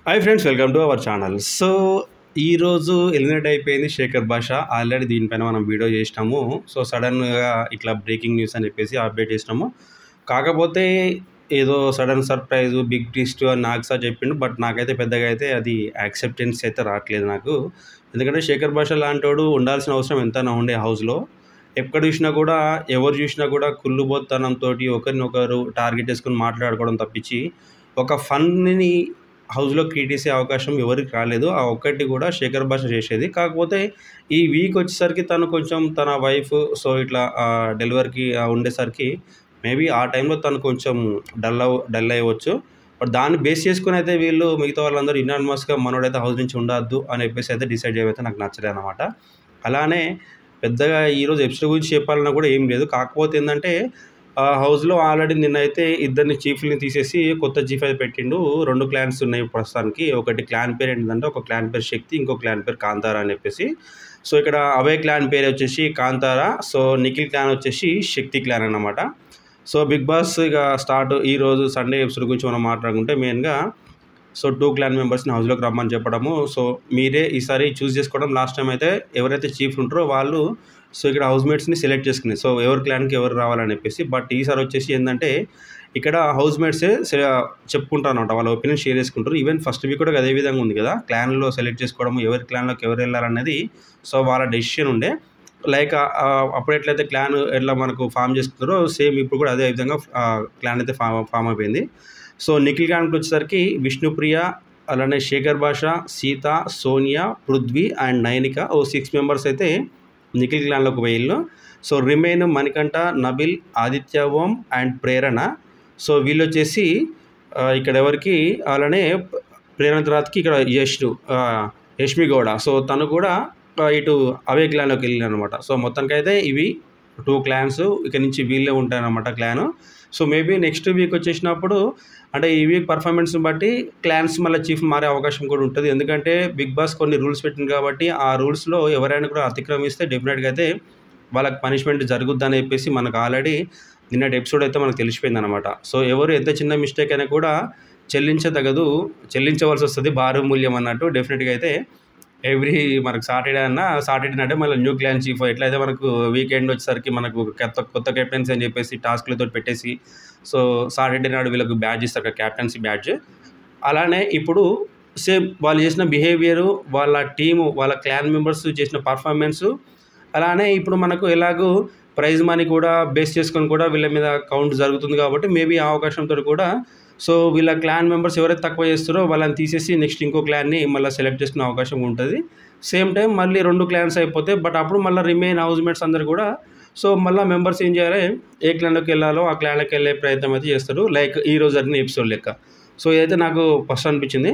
hi friends welcome to our channel so ఈరోజు eliminate అయిపోయింది శేఖర్ భాష ఆల్రెడీ దీనిపైన మనం వీడియో చేసినాము సో సడన్గా ఇట్లా బ్రేకింగ్ న్యూస్ అని చెప్పేసి అప్డేట్ చేసినాము కాకపోతే ఏదో సడన్ సర్ప్రైజ్ బిగ్ ట్విస్ట్ అని నాకు సార్ చెప్పిండు బట్ నాకైతే పెద్దగా అయితే అది యాక్సెప్టెన్స్ అయితే రావట్లేదు నాకు ఎందుకంటే శేఖర్ భాష లాంటోడు ఉండాల్సిన అవసరం ఎంతైనా ఉండే హౌస్లో ఎక్కడ చూసినా కూడా ఎవరు చూసినా కూడా కుళ్ళుబోత్తనంతో ఒకరినొకరు టార్గెట్ చేసుకుని మాట్లాడుకోవడం తప్పించి ఒక ఫన్ని హౌస్లో క్రియేట్ చేసే అవకాశం ఎవరికి రాలేదు ఆ ఒక్కటి కూడా శేఖర్ భాష చేసేది కాకపోతే ఈ వీక్ వచ్చేసరికి తను కొంచెం తన వైఫ్ సో ఇట్లా డెలివరీకి ఉండేసరికి మేబీ ఆ టైంలో తను కొంచెం డల్ అవ్ డల్ అయ్యవచ్చు బట్ దాన్ని బేస్ చేసుకుని అయితే వీళ్ళు మిగతా వాళ్ళందరూ ఇనానిమస్గా మనోడైతే హౌస్ నుంచి ఉండద్దు అని చెప్పేసి అయితే డిసైడ్ చేయమైతే నాకు నచ్చలేదు అనమాట అలానే పెద్దగా ఈరోజు ఎపిసోడ్ గురించి చెప్పాలన్నా కూడా ఏం లేదు కాకపోతే ఏంటంటే ఆ హౌస్లో ఆల్రెడీ నిన్న అయితే ఇద్దరిని చీఫ్ని తీసేసి కొత్త చీఫ్ అయితే పెట్టిండు రెండు క్లాన్స్ ఉన్నాయి ప్రస్తుతానికి ఒకటి క్లాన్ పేరు ఏంటంటే ఒక క్లాన్ పేరు శక్తి ఇంకో క్లాన్ పేరు కాంతారా అని చెప్పేసి సో ఇక్కడ అవే క్లాన్ పేరు వచ్చేసి కాంతారా సో నిఖిల్ క్లాన్ వచ్చేసి శక్తి క్లాన్ అన్నమాట సో బిగ్ బాస్ ఇక స్టార్ట్ ఈ రోజు సండే ఎపిసోడ్ గురించి మనం మాట్లాడుకుంటే మెయిన్గా సో టూ క్లాన్ మెంబర్స్ని హౌస్లోకి రమ్మని చెప్పడము సో మీరే ఈసారి చూస్ చేసుకోవడం లాస్ట్ టైం అయితే ఎవరైతే చీఫ్ ఉంటారో వాళ్ళు సో ఇక్కడ హౌస్ మేట్స్ని సెలెక్ట్ చేసుకుని సో ఎవరి క్లాన్కి ఎవరు రావాలని చెప్పేసి బట్ ఈసారి వచ్చేసి ఏంటంటే ఇక్కడ హౌస్ మేట్సే చెప్పుకుంటారు అనమాట వాళ్ళ ఒపీనియన్ షేర్ చేసుకుంటారు ఈవెన్ ఫస్ట్ వీక్ కూడా అదే విధంగా ఉంది కదా క్లాన్లో సెలెక్ట్ చేసుకోవడం ఎవరి క్లాన్లోకి ఎవరు వెళ్ళాలనేది సో వాళ్ళ డెసిషన్ ఉండే లైక్ అప్పుడు ఎట్లయితే క్లాన్ ఎట్లా మనకు ఫామ్ చేసుకుంటారో సేమ్ ఇప్పుడు కూడా అదే విధంగా క్లాన్ అయితే ఫామ్ ఫామ్ అయిపోయింది సో నిఖిల్ క్లాన్కి వచ్చేసరికి విష్ణుప్రియ అలానే శేఖర్ భాష సీత సోనియా పృథ్వీ అండ్ నైనిక ఓ సిక్స్ మెంబర్స్ అయితే నిఖిల్ క్లాన్లోకి పోయిళ్ళు so remain Manikanta Nabil Aditya Om and Prerana so వీళ్ళు వచ్చేసి ఇక్కడ ఎవరికి అలానే ప్రేరణ తర్వాతకి ఇక్కడ యష్ యష్మి గౌడ సో తను కూడా ఇటు అవే క్లాన్లోకి వెళ్ళిన అనమాట సో మొత్తానికైతే ఇవి టూ క్లాన్స్ ఇక నుంచి వీళ్ళే ఉంటాయన్నమాట clan so maybe next week వచ్చేసినప్పుడు అంటే ఈ వీక్ పర్ఫార్మెన్స్ని బట్టి క్లాన్స్ మళ్ళీ చీఫ్ మారే అవకాశం కూడా ఉంటుంది ఎందుకంటే బిగ్ బాస్ కొన్ని రూల్స్ పెట్టింది కాబట్టి ఆ రూల్స్లో ఎవరైనా కూడా అతిక్రమిస్తే డెఫినెట్గా అయితే వాళ్ళకి పనిష్మెంట్ జరుగుద్దని చెప్పేసి మనకు ఆల్రెడీ నిన్నటి ఎపిసోడ్ అయితే మనకు తెలిసిపోయింది అనమాట సో ఎవరు ఎంత చిన్న మిస్టేక్ అయినా కూడా చెల్లించదగదు చెల్లించవలసి వస్తుంది భారు మూల్యం అన్నట్టు డెఫినెట్గా అయితే ఎవ్రీ మనకు సాటర్డే అన్న సాటర్డే అంటే మళ్ళీ న్యూ క్లాన్ చీఫ్ ఎట్లయితే మనకు వీకెండ్ వచ్చేసరికి మనకు కొత్త కొత్త కెప్టెన్సీ అని చెప్పేసి టాస్క్లతో పెట్టేసి సో సాటర్డే నాడు వీళ్ళకు బ్యాడ్జ్ ఇస్తారు క్యాప్టెన్సీ బ్యాడ్జ్ అలానే ఇప్పుడు సేమ్ వాళ్ళు చేసిన బిహేవియరు వాళ్ళ టీము వాళ్ళ క్లాన్ మెంబర్స్ చేసిన పర్ఫార్మెన్సు అలానే ఇప్పుడు మనకు ఎలాగో ప్రైజ్ మనీ కూడా బేస్ చేసుకొని కూడా వీళ్ళ మీద కౌంట్ జరుగుతుంది కాబట్టి మేబీ ఆ అవకాశంతో కూడా సో వీళ్ళ క్లాన్ మెంబర్స్ ఎవరైతే తక్కువ చేస్తారో వాళ్ళని తీసేసి నెక్స్ట్ ఇంకో క్లాన్ని మళ్ళీ సెలెక్ట్ చేసుకునే అవకాశం ఉంటుంది సేమ్ టైం మళ్ళీ రెండు క్లాన్స్ అయిపోతాయి బట్ అప్పుడు మళ్ళీ రిమైన్ హౌస్ మేట్స్ అందరు కూడా సో మళ్ళీ మెంబర్స్ ఏం చేయాలి ఏ క్లాన్లోకి వెళ్ళాలో ఆ క్లాన్లోకి వెళ్ళే ప్రయత్నం అయితే చేస్తారు లైక్ ఈ రోజు జరిగిన ఎపిసోడ్ లెక్క సో ఇదైతే నాకు ఫస్ట్ అనిపించింది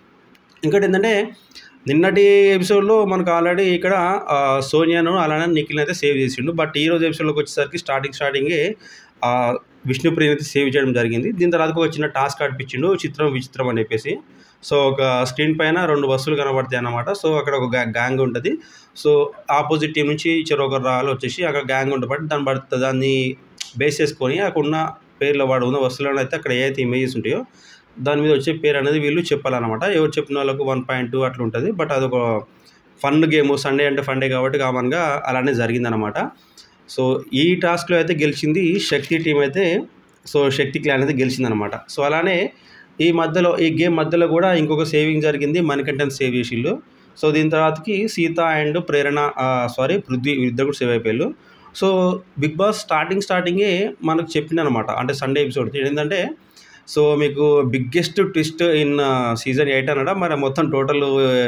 ఇంకోటి ఏంటంటే నిన్నటి ఎపిసోడ్లో మనకు ఆల్రెడీ ఇక్కడ సోనియాను అలానే నిఖిల్ని అయితే సేవ్ చేసిండు బట్ ఈ రోజు ఎపిసోడ్లోకి వచ్చేసరికి స్టార్టింగ్ స్టార్టింగే విష్ణుప్రియని అయితే సేవ్ చేయడం జరిగింది దీని తర్వాత ఒక చిన్న టాస్క్ ఆడిపించిండు చిత్రం విచిత్రం అని చెప్పేసి సో ఒక స్క్రీన్ పైన రెండు బస్సులు కనబడతాయి అన్నమాట సో అక్కడ ఒక గ్యాంగ్ ఉంటుంది సో ఆపోజిట్ టీం నుంచి చెరొకరు రాళ్ళు వచ్చేసి అక్కడ గ్యాంగ్ ఉంటుంది దాన్ని పడుతుంది దాన్ని బేస్ చేసుకొని అక్కడ ఉన్న పేర్లో వాడు ఉన్న వస్తువులను అయితే అక్కడ ఏదైతే ఇమేజెస్ ఉంటాయో దాని మీద వచ్చే పేరు అనేది వీళ్ళు చెప్పాలన్నమాట ఎవరు చెప్పిన వాళ్ళకు వన్ పాయింట్ టూ అట్లా ఉంటుంది బట్ అదొక ఫన్ గేమ్ సండే అంటే ఫండే కాబట్టి కామన్గా అలానే జరిగిందనమాట సో ఈ టాస్క్లో అయితే గెలిచింది శక్తి టీం అయితే సో శక్తి క్లాన్ అయితే గెలిచిందనమాట సో అలానే ఈ మధ్యలో ఈ గేమ్ మధ్యలో కూడా ఇంకొక సేవింగ్ జరిగింది మణికంఠన్ సేవ్ చేసిళ్ళు సో దీని తర్వాతకి సీత అండ్ ప్రేరణ సారీ పృథ్వీ ఇద్దరు కూడా సేవ్ అయిపోయారు సో బిగ్ బాస్ స్టార్టింగ్ స్టార్టింగే మనకు చెప్పిందనమాట అంటే సండే ఎపిసోడ్ ఏంటంటే సో మీకు biggest twist in season eight అనడా మరి మొత్తం టోటల్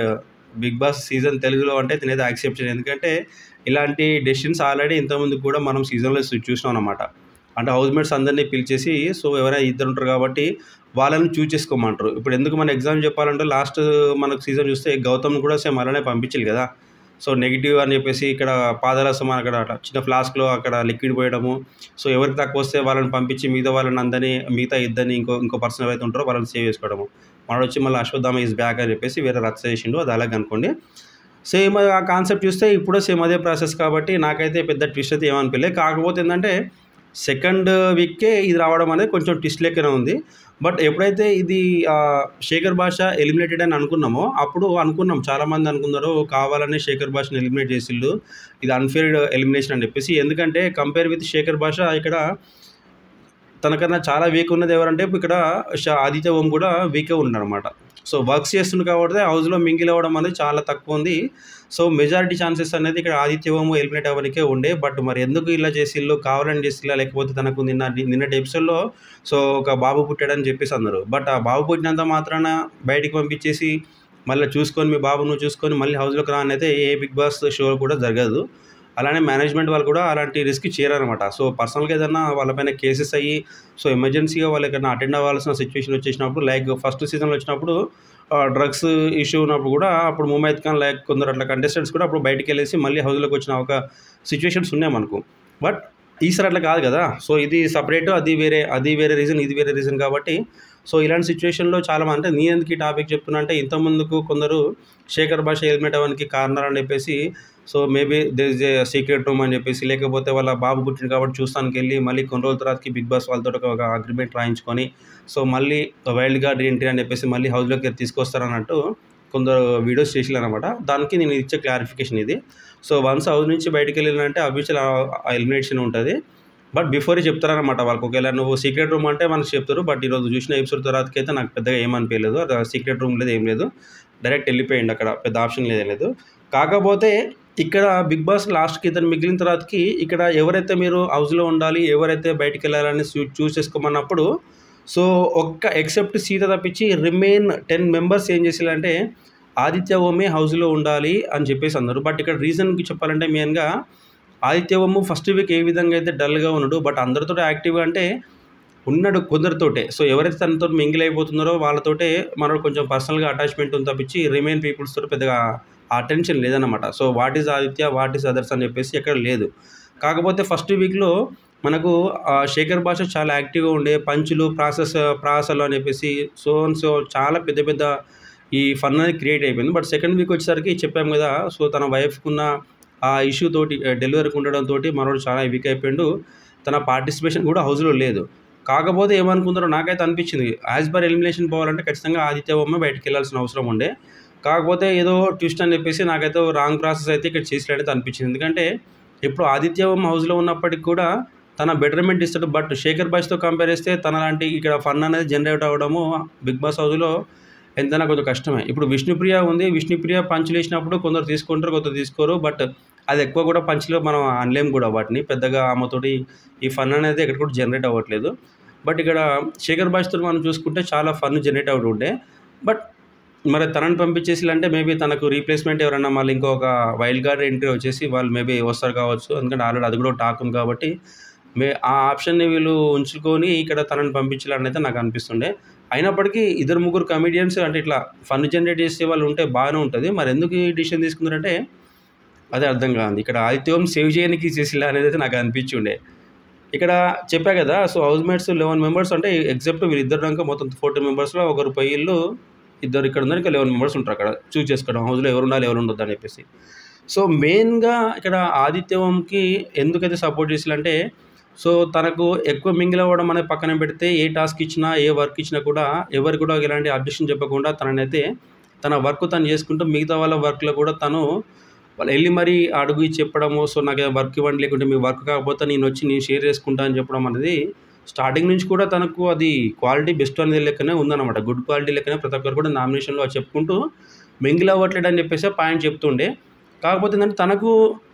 బిగ్ బాస్ సీజన్ తెలుగులో అంటే తినేది యాక్సెప్ట్ చేయదు ఎందుకంటే ఇలాంటి డెసిషన్స్ ఆల్రెడీ ఇంతకుముందు కూడా మనం సీజన్లో చూసినాం అనమాట అంటే హౌస్ మేట్స్ అందరినీ పిలిచేసి సో ఎవరైనా ఇద్దరు ఉంటారు కాబట్టి వాళ్ళని చూస్ చేసుకోమంటారు ఇప్పుడు ఎందుకు మన ఎగ్జామ్ చెప్పాలంటే లాస్ట్ మనకు సీజన్ చూస్తే గౌతమ్ కూడా సేమ్ అలానే పంపించాలి కదా సో నెగిటివ్ అని చెప్పేసి ఇక్కడ పాదరసం అక్కడ చిన్న ఫ్లాస్క్లో అక్కడ లిక్విడ్ పోయడము సో ఎవరికి తక్కువ వస్తే వాళ్ళని పంపించి మిగతా వాళ్ళని అందరినీ మిగతా ఇద్దరిని ఇంకో ఇంకో పర్సన్ ఎవరైతే ఉంటారో వాళ్ళని సేవ్ చేసుకోవడము మనడు వచ్చి మళ్ళీ అశ్వత్థామ ఈజ్ బ్యాక్ అని చెప్పేసి వేరే రచ్చ చేసిండు అది అలాగే అనుకోండి సేమ్ ఆ కాన్సెప్ట్ చూస్తే ఇప్పుడు సేమ్ అదే ప్రాసెస్ కాబట్టి నాకైతే పెద్ద ట్విస్ట్ అయితే ఏమనిపించలేదు కాకపోతే ఏంటంటే సెకండ్ వీక్కే ఇది రావడం అనేది కొంచెం ట్విస్ట్ లెక్కనే ఉంది బట్ ఎప్పుడైతే ఇది ఆ, శేఖర్ భాష ఎలిమినేటెడ్ అని అనుకున్నామో అప్పుడు అనుకున్నాం చాలామంది అనుకున్నారు కావాలనే శేఖర్ భాషను ఎలిమినేట్ చేసిళ్ళు ఇది అన్ఫేర్ ఎలిమినేషన్ అని చెప్పేసి ఎందుకంటే కంపేర్ విత్ శేఖర్ భాష ఇక్కడ తనకన్నా చాలా వీక్ ఉన్నది ఎవరంటే ఇక్కడ షా- ఆదిత్య ఓం కూడా వీకే ఉన్నారనమాట సో వర్క్స్ చేస్తుంది కాబట్టి హౌస్లో మింగిల్ అవ్వడం అనేది చాలా తక్కువ ఉంది సో మెజారిటీ ఛాన్సెస్ అనేది ఇక్కడ ఆదిత్య ఓం ఎలిమినేట్ అవ్వడానికే ఉండే బట్ మరి ఎందుకు ఇలా చేసిళ్ళు కావాలని చేసిల్లా లేకపోతే తనకు నిన్న నిన్నటి ఎపిసోడ్లో సో ఒక బాబు పుట్టాడని చెప్పేసి అన్నారు బట్ ఆ బాబు పుట్టినంత మాత్రాన బయటికి పంపించేసి మళ్ళీ చూసుకొని మీ బాబు నువ్వు చూసుకొని మళ్ళీ హౌస్లోకి రాని అయితే ఏ బిగ్ బాస్ షో కూడా జరగదు అలానే మేనేజ్మెంట్ వాళ్ళు కూడా అలాంటి రిస్క్ చేయరనమాట సో పర్సనల్గా ఏదైనా వాళ్ళపైన కేసెస్ అయ్యి సో ఎమర్జెన్సీగా వాళ్ళు ఎక్కడైనా అటెండ్ అవ్వాల్సిన సిచ్యువేషన్ వచ్చేసినప్పుడు లైక్ ఫస్ట్ సీజన్లో వచ్చినప్పుడు డ్రగ్స్ ఇష్యూ ఉన్నప్పుడు కూడా అప్పుడు ముమైత్ ఖాన్ లైక్ కొందరు అట్లా కంటెస్టెంట్స్ కూడా అప్పుడు బయటికి వెళ్ళేసి మళ్ళీ హౌస్లోకి వచ్చిన ఒక సిచ్యువేషన్స్ ఉన్నాయి మనకు బట్ ఈసారి అట్లా కాదు కదా సో ఇది సపరేట్ అది వేరే అది వేరే రీజన్ ఇది వేరే రీజన్ కాబట్టి సో ఇలాంటి సిచ్యువేషన్లో చాలా మంది అంటే నేను ఎందుకు ఈ టాపిక్ చెప్తున్నా అంటే ఇంతకుముందుకు కొందరు శేఖర్ భాష ఎలిమినేట్ అవ్వడానికి కారణాలు అని చెప్పేసి so maybe there is a secret room అని చెప్పేసి లేకపోతే వాళ్ళ బాబు పుట్టింది కాబట్టి చూస్తానికి వెళ్ళి మళ్ళీ కొన్ని రోజుల తర్వాతకి బిగ్ బాస్ వాళ్ళతో ఒక అగ్రిమెంట్ రాయించుకొని సో మళ్ళీ వైల్డ్ కార్డ్ ఏంటి అని చెప్పేసి మళ్ళీ హౌస్లోకి తీసుకొస్తారన్నట్టు కొందరు వీడియోస్ చేసినారనమాట దానికి నేను ఇచ్చే క్లారిఫికేషన్ ఇది సో వన్స్ హౌస్ నుంచి బయటికి వెళ్ళినంటే అఫీషియల్ ఎలిమినేషన్ ఉంటుంది బట్ బిఫోరే చెప్తారనమాట వాళ్ళకి ఒకవేళ నువ్వు సీక్రెట్ రూమ్ అంటే మనకు చెప్తారు బట్ ఈరోజు చూసిన ఎపిసోడ్ తర్వాతకి అయితే నాకు పెద్దగా ఏమనిపించలేదు అది సీక్రెట్ రూమ్ లేదు ఏం లేదు డైరెక్ట్ వెళ్ళిపోయింది అక్కడ పెద్ద ఆప్షన్ లేదు ఏం లేదు కాకపోతే ఇక్కడ బిగ్ బాస్ లాస్ట్కి ఇతను మిగిలిన తర్వాతకి ఇక్కడ ఎవరైతే మీరు హౌస్లో ఉండాలి ఎవరైతే బయటికి వెళ్ళాలని చూ- చూస్ చేసుకోమన్నప్పుడు సో ఒక్క ఎక్సెప్ట్ సీత తప్పించి రిమైన్ టెన్ మెంబర్స్ ఏం చేసేయాలంటే ఆదిత్య ఓమే హౌస్లో ఉండాలి అని చెప్పేసి అన్నారు బట్ ఇక్కడ రీజన్కి చెప్పాలంటే మెయిన్గా ఆదిత్య ఓము ఫస్ట్ వీక్ ఏ విధంగా అయితే డల్గా ఉన్నాడు బట్ అందరితో యాక్టివ్గా అంటే ఉన్నాడు కొందరితోటే సో ఎవరైతే తనతో మింగిల్ అయిపోతున్నారో వాళ్ళతోటే మనకు కొంచెం పర్సనల్గా అటాచ్మెంట్ ఉంది తప్పించి రిమైన్ పీపుల్స్ తోటి పెద్దగా అటెన్షన్ లేదన్నమాట so what is Aditya what is others అని చెప్పేసి ఎక్కడ లేదు కాకపోతే ఫస్ట్ వీక్లో మనకు ఆ, శేఖర్ భాష చాలా యాక్టివ్గా ఉండే పంచులు ప్రాసెస్ ప్రాసలు అని చెప్పేసి సో అండ్ సో చాలా పెద్ద పెద్ద ఈ ఫన్ అనేది క్రియేట్ అయిపోయింది బట్ సెకండ్ వీక్ వచ్చేసరికి చెప్పాము కదా సో తన వైఫ్కి ఉన్న ఆ ఇష్యూ తోటి డెలివరీకి ఉండడంతో మనోడు చాలా వీక్ అయిపోయిండు తన పార్టిసిపేషన్ కూడా హౌస్లో లేదు కాకపోతే ఏమనుకుంటారో నాకైతే అనిపించింది యాజ్ పర్ ఎలిమినేషన్ పోవాలంటే ఖచ్చితంగా ఆదిత్య బొమ్మ బయటకు వెళ్ళాల్సిన అవసరం ఉండే కాకపోతే ఏదో ట్విస్ట్ అని చెప్పేసి నాకైతే రాంగ్ ప్రాసెస్ అయితే ఇక్కడ చేసినట్టయితే అనిపించింది ఎందుకంటే ఇప్పుడు ఆదిత్య బొమ్మ హౌస్లో ఉన్నప్పటికీ కూడా తన బెటర్మెంట్ ఇస్తాడు బట్ శేఖర్ బాష్తో కంపేర్ చేస్తే తన లాంటి ఇక్కడ ఫన్ అనేది జనరేట్ అవ్వడము బిగ్ బాస్ హౌస్లో ఎంతైనా కొంచెం కష్టమే ఇప్పుడు విష్ణుప్రియ ఉంది విష్ణుప్రియ పంచులు వేసినప్పుడు కొందరు తీసుకుంటారు కొందరు తీసుకోరు బట్ అది ఎక్కువ కూడా పంచులో మనం అనలేం కూడా వాటిని పెద్దగా ఆమెతోటి ఈ ఫన్ అనేది ఎక్కడ కూడా జనరేట్ అవ్వట్లేదు బట్ ఇక్కడ శేఖర్ బాష్తో మనం చూసుకుంటే చాలా ఫన్ జనరేట్ అవుతూ ఉండే బట్ మరి తనని పంపించేసి అంటే మేబీ తనకు రీప్లేస్మెంట్ ఎవరైనా మళ్ళీ ఇంకొక వైల్డ్ కార్డ్ ఎంట్రీ వచ్చేసి వాళ్ళు మేబీ వస్తారు కావచ్చు ఎందుకంటే ఆల్రెడీ అది కూడా టాక్ ఉంది కాబట్టి మే ఆ ఆప్షన్ని వీళ్ళు ఉంచుకొని ఇక్కడ తనని పంపించాలని అయితే నాకు అనిపిస్తుండే అయినప్పటికీ ఇద్దరు ముగ్గురు కమెడియన్స్ అంటే ఇట్లా ఫన్ జనరేట్ చేసే వాళ్ళు ఉంటే బాగానే ఉంటుంది మరి ఎందుకు ఈ డిసిషన్ తీసుకున్నారంటే అదే అర్థం కాదు ఇక్కడ ఆదిత్యం సేవ్ చేయడానికి చేసిలా అనేది అయితే నాకు అనిపించి ఉండే ఇక్కడ చెప్పా కదా so housemates eleven members అంటే ఎగ్జాక్ట్ వీళ్ళిద్దరు దాకా మొత్తం ఫోర్టీన్ మెంబర్స్లో ఒకరు పొయ్యిళ్ళు ఇద్దరు ఇక్కడ ఉన్నారు ఇంకా లెవెన్ మెంబర్స్ ఉంటారు అక్కడ చూస్ చేసుకోవడం హౌస్లో ఎవరు ఉండాలి ఎవరు ఉండొద్దు అని చెప్పేసి సో మెయిన్గా ఇక్కడ ఆదిత్యవంకి ఎందుకైతే సపోర్ట్ చేసిలంటే సో తనకు ఎక్కువ మింగిల్ అవ్వడం అనేది పక్కన పెడితే ఏ టాస్క్ ఇచ్చినా ఏ వర్క్ ఇచ్చినా కూడా ఎవరు కూడా ఎలాంటి అడ్మిషన్ చెప్పకుండా తననైతే తన వర్క్ తను చేసుకుంటూ మిగతా వాళ్ళ వర్క్లో కూడా తను వాళ్ళు వెళ్ళి మరీ అడుగు ఇచ్చి చెప్పడము సో నాకు వర్క్ ఇవ్వండి లేకుంటే మీ వర్క్ కాకపోతే నేను వచ్చి నేను షేర్ చేసుకుంటా అని చెప్పడం అనేది స్టార్టింగ్ నుంచి కూడా తనకు అది క్వాలిటీ బెస్ట్ అనేది లెక్కనే ఉందన్నమాట గుడ్ క్వాలిటీ లెక్కనే ప్రతి ఒక్కరు కూడా నామినేషన్లో చెప్పుకుంటూ మింగిల్ అవ్వట్లేదు అని చెప్పేసి పాయింట్ చెప్తుండే కాకపోతే ఏంటంటే తనకు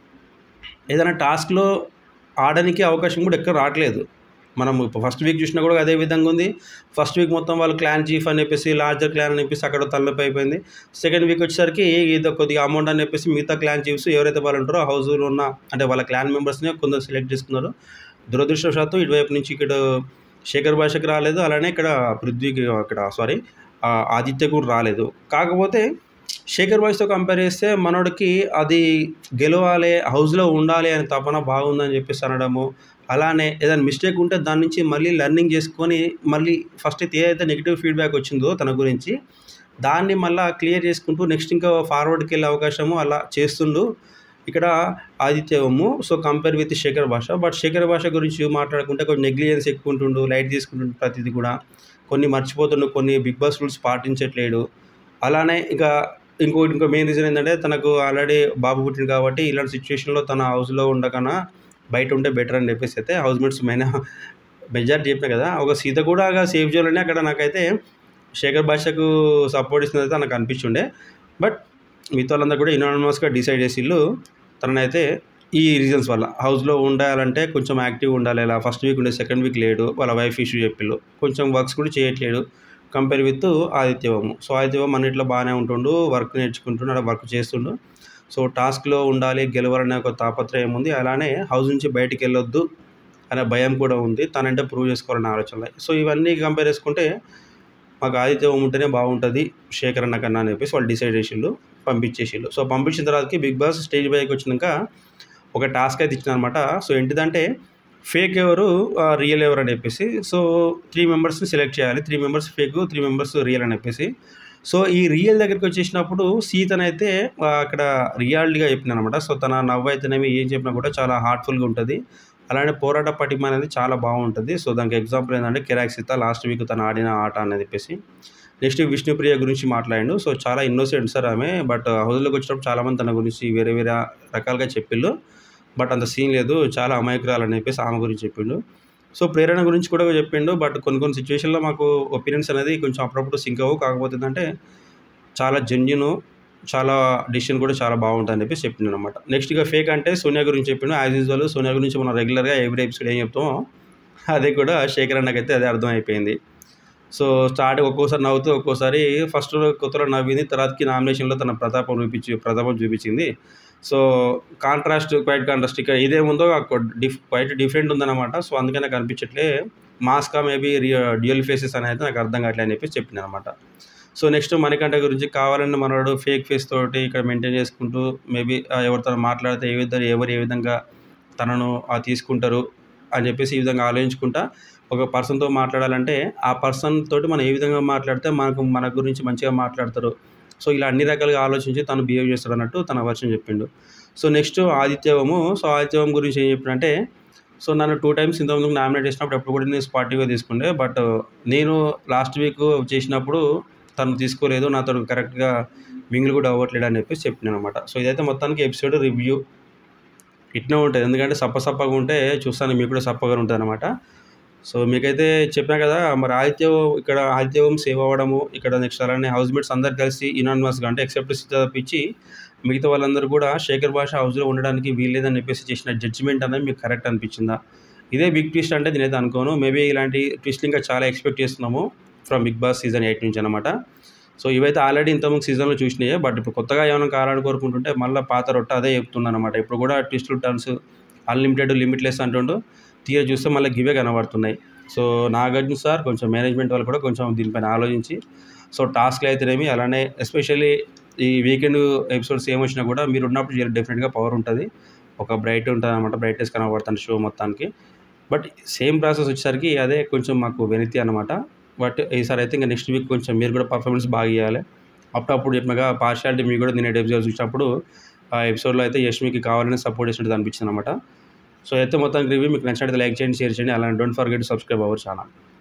ఏదైనా టాస్క్లో ఆడడానికి అవకాశం కూడా ఎక్కడ రావట్లేదు మనం ఫస్ట్ వీక్ చూసినా కూడా అదే విధంగా ఉంది ఫస్ట్ వీక్ మొత్తం వాళ్ళు క్లాన్ చీఫ్ అని చెప్పేసి లార్జర్ క్లాన్ అని చెప్పేసి అక్కడ తలనొప్పి అయిపోయింది సెకండ్ వీక్ వచ్చేసరికి ఏదో కొద్దిగా అమౌంట్ అని చెప్పేసి మిగతా క్లాన్ చీఫ్స్ ఎవరైతే వాళ్ళు ఉంటారో హౌస్లో ఉన్న అంటే వాళ్ళ క్లాన్ మెంబర్స్ని కొందరు సెలెక్ట్ చేసుకున్నారు దురదృష్టవశాత్తు ఇటువైపు నుంచి ఇక్కడ శేఖర్ భాషకి రాలేదు అలానే ఇక్కడ పృథ్వీకి ఇక్కడ సారీ ఆదిత్య కూడా రాలేదు కాకపోతే శేఖర్ బాయ్స్తో కంపేర్ చేస్తే మనోడికి అది గెలవాలి హౌస్లో ఉండాలి అనే తపన బాగుందని చెప్పేసి అనడము అలానే ఏదైనా మిస్టేక్ ఉంటే దాని నుంచి మళ్ళీ లెర్నింగ్ చేసుకొని మళ్ళీ ఫస్ట్ అయితే ఏదైతే నెగిటివ్ ఫీడ్బ్యాక్ వచ్చిందో తన గురించి దాన్ని మళ్ళీ క్లియర్ చేసుకుంటూ నెక్స్ట్ ఇంకా ఫార్వర్డ్కి వెళ్ళే అవకాశము అలా చేస్తుండు ఇక్కడ ఆదిత్యవము so compare with Shekhar Basha but Shekhar భాష గురించి మాట్లాడుకుంటే కొంచెం నెగ్లిజెన్స్ ఎక్కువ ఉంటుండు లైట్ తీసుకుంటుండు ప్రతిదీ కూడా కొన్ని మర్చిపోతుండు కొన్ని బిగ్ బాస్ రూల్స్ పాటించట్లేడు అలానే ఇంకా ఇంకోటి ఇంకో మెయిన్ రీజన్ ఏంటంటే తనకు ఆల్రెడీ బాబు పుట్టింది కాబట్టి ఇలాంటి సిచ్యువేషన్లో తన హౌస్లో ఉండకన్నా బయట ఉంటే బెటర్ అని చెప్పేసి అయితే హౌస్ మేట్స్ మెయిన్ మెజారిటీ చెప్పిన కదా ఒక సీత కూడా సేఫ్ చేయాలని అక్కడ నాకైతే శేఖర్ భాషకు సపోర్ట్ ఇస్తుంది అయితే నాకు అనిపించుండే బట్ మిగతా వాళ్ళందరూ కూడా ఇనానమస్గా డిసైడ్ చేసిళ్ళు తననైతే ఈ రీజన్స్ వల్ల హౌస్లో ఉండాలంటే కొంచెం యాక్టివ్గా ఉండాలి ఇలా ఫస్ట్ వీక్ ఉండే సెకండ్ వీక్ లేడు వాళ్ళ వైఫ్ ఇష్యూ చెప్పిళ్ళు కొంచెం వర్క్స్ కూడా చేయట్లేడు కంపేర్ విత్ ఆదిత్యవము సో ఆదిత్యవం అన్నింటిలో బాగానే ఉంటుండు వర్క్ నేర్చుకుంటుండు అలా వర్క్ చేస్తుండు సో టాస్క్లో ఉండాలి గెలవాలనే ఒక తాపత్రయం ఉంది అలానే హౌస్ నుంచి బయటికి వెళ్ళొద్దు అనే భయం కూడా ఉంది తనంటే ప్రూవ్ చేసుకోవాలనే ఆలోచన సో ఇవన్నీ కంపేర్ చేసుకుంటే మాకు ఆదిత్యం ఉంటేనే బాగుంటుంది శేఖర్ అన్న కన్నా అని చెప్పేసి వాళ్ళు డిసైడ్ చేసిళ్ళు పంపించేసిళ్ళు సో పంపించిన తర్వాతకి బిగ్ బాస్ స్టేజ్ పైకి వచ్చినాక ఒక టాస్క్ అయితే ఇచ్చిన అనమాట సో ఏంటిదంటే ఫేక్ ఎవరు రియల్ ఎవరు అని చెప్పేసి సో త్రీ మెంబర్స్ని సెలెక్ట్ చేయాలి three members fake three members real అని చెప్పేసి సో ఈ రియల్ దగ్గరికి వచ్చేసినప్పుడు సీతనైతే ఆ, అక్కడ రియాలిటీగా చెప్పిన అనమాట సో తన నవ్వు అయితేనేమి ఏం చెప్పినా కూడా చాలా హార్ట్ఫుల్గా ఉంటుంది అలానే పోరాట పటిమ అనేది చాలా బాగుంటుంది సో దానికి ఎగ్జాంపుల్ ఏంటంటే కిరాక్ సీత లాస్ట్ వీక్ తను ఆడిన ఆట అనేది చెప్పేసి నెక్స్ట్ విష్ణుప్రియ గురించి మాట్లాడిండు సో చాలా ఇన్నోసెంట్ సార్ ఆమె బట్ హౌస్లోకి వచ్చినప్పుడు చాలామంది తన గురించి వేరే వేరే రకాలుగా చెప్పిళ్ళు బట్ అంత సీన్ లేదు చాలా అమాయకురాలు అని చెప్పేసి ఆమె గురించి చెప్పిండు సో ప్రేరణ గురించి కూడా చెప్పిండు బట్ కొన్ని కొన్ని సిచ్యువేషన్లో మాకు ఒపీనియన్స్ అనేది కొంచెం అప్పుడప్పుడు సింక్ అవ్వు కాకపోతే ఏంటంటే చాలా జెన్యున్ చాలా డిసిషన్ కూడా చాలా బాగుంటుంది అని చెప్పేసి చెప్పిండు అనమాట నెక్స్ట్ ఇక ఫేక్ అంటే సోనియా గురించి చెప్పిండు యాజ్ యూజువల్ సోనియా గురించి మనం రెగ్యులర్గా ఎవ్రీ ఎపిసోడ్ ఏం చెప్తామో అదే కూడా శేఖర్ అన్నకైతే అదే అర్థమైపోయింది సో స్టార్ట్ ఒక్కోసారి నవ్వుతూ ఒక్కోసారి ఫస్ట్ కొత్తలో నవ్వింది తర్వాతకి నామినేషన్లో తన ప్రతాపం చూపించి ప్రతాపం చూపించింది సో కాంట్రాస్ట్ క్వైట్ కాంట్రాస్ట్ ఇక్కడ ఇదేముందో డిఫ్ క్వైట్ డిఫరెంట్ ఉందన్నమాట సో అందుకే నాకు అనిపించట్లే మాస్కా మేబీ డ్యూయల్ ఫేసెస్ అనేది నాకు అర్థం కావట్లే అని చెప్పి చెప్పింది అనమాట సో నెక్స్ట్ మణికంఠ గురించి కావాలని మనవాడు ఫేక్ ఫేస్ తోటి ఇక్కడ మెయింటైన్ చేసుకుంటూ మేబీ ఎవరితో మాట్లాడితే ఏ విధంగా ఎవరు ఏ విధంగా తనను ఆ తీసుకుంటారు అని చెప్పేసి ఈ విధంగా ఆలోచించుకుంటా ఒక పర్సన్తో మాట్లాడాలంటే ఆ పర్సన్ తోటి మనం ఏ విధంగా మాట్లాడితే మనకు మన గురించి మంచిగా మాట్లాడతారు సో ఇలా అన్ని రకాలుగా ఆలోచించి తను బిహేవ్ చేస్తాడు అన్నట్టు తన వర్షన్ చెప్పిండు సో నెక్స్ట్ ఆదిత్యవము సో ఆదిత్యవం గురించి ఏం చెప్పినంటే సో నన్ను టూ టైమ్స్ ఇంతకుముందు నామినేట్ చేసినప్పుడు ఎప్పుడు కూడా నేను స్పాటివ్గా తీసుకుండే బట్ నేను లాస్ట్ వీక్ చేసినప్పుడు తను తీసుకోలేదు నాతో కరెక్ట్గా మింగిల్ కూడా అవ్వట్లేదు అని చెప్పేసి చెప్పినాను అనమాట సో ఇదైతే మొత్తానికి ఎపిసోడ్ రివ్యూ ఇట్నే ఉంటుంది ఎందుకంటే సప్ప సప్పగా ఉంటే చూస్తాను మీకు కూడా సప్పగా ఉంటుంది అనమాట సో మీకైతే చెప్పినా కదా మరి ఆదిత్యం ఇక్కడ ఆదిత్యం సేవ్ అవ్వడము ఇక్కడ నెక్స్ట్ అలానే హౌస్ మేట్స్ అందరు కలిసి ఇనానిమస్గా అంటే ఎక్సెప్ట్ సీత తప్పించి మిగతా వాళ్ళందరూ కూడా శేఖర్ భాష హౌస్లో ఉండడానికి వీల్లేదని చెప్పేసి చేసిన జడ్జిమెంట్ అనేది మీకు కరెక్ట్ అనిపించిందా ఇదే బిగ్ ట్విస్ట్ అంటే నేనైతే అనుకోను మేబీ ఇలాంటి ట్విస్ట్ ఇంకా చాలా ఎక్స్పెక్ట్ చేస్తున్నాము from Bigg Boss season eight నుంచి అనమాట సో ఇవైతే ఆల్రెడీ ఇంతకుముందు సీజన్లో చూసినాయే బట్ ఇప్పుడు కొత్తగా ఏమైనా కావాలని కోరుకుంటుంటే మళ్ళీ పాత రొట్ట అదే చెప్తుంది అనమాట ఇప్పుడు కూడా ట్విస్టులు టర్న్స్ అన్లిమిటెడ్ లిమిట్లెస్ అంటుండు తీర చూస్తే మళ్ళీ గివే కనబడుతున్నాయి సో నాగార్జున సార్ కొంచెం మేనేజ్మెంట్ వాళ్ళు కూడా కొంచెం దీనిపైన ఆలోచించి సో టాస్క్లు అయితేనేమి అలానే ఎస్పెషల్లీ ఈ వీకెండ్ ఎపిసోడ్స్ ఏమొచ్చినా కూడా మీరు ఉన్నప్పుడు డెఫినెట్గా పవర్ ఉంటుంది ఒక బ్రైట్ ఉంటుంది అనమాట బ్రైట్నెస్ కనబడుతుంది షో మొత్తానికి బట్ సేమ్ ప్రాసెస్ వచ్చేసరికి అదే కొంచెం మాకు వెనితి అనమాట బట్ ఈసారి అయితే ఇంకా నెక్స్ట్ వీక్ కొంచెం మీరు కూడా పర్ఫార్మెన్స్ బాగా ఇవ్వాలి అప్పుడప్పుడు చెప్పినగా పార్షాలిటీ మీకు కూడా నేను ఎపిసోడ్ చూసినప్పుడు ఆ ఎపిసోడ్లో అయితే యష్మికి కావాలని సపోర్ట్ చేసినట్టు అనిపించింది అనమాట సో అయితే మొత్తానికి రివ్యూ మీకు నచ్చినట్లయితే లైక్ చేయండి షేర్ చేయండి అలానే don't forget subscribe our channel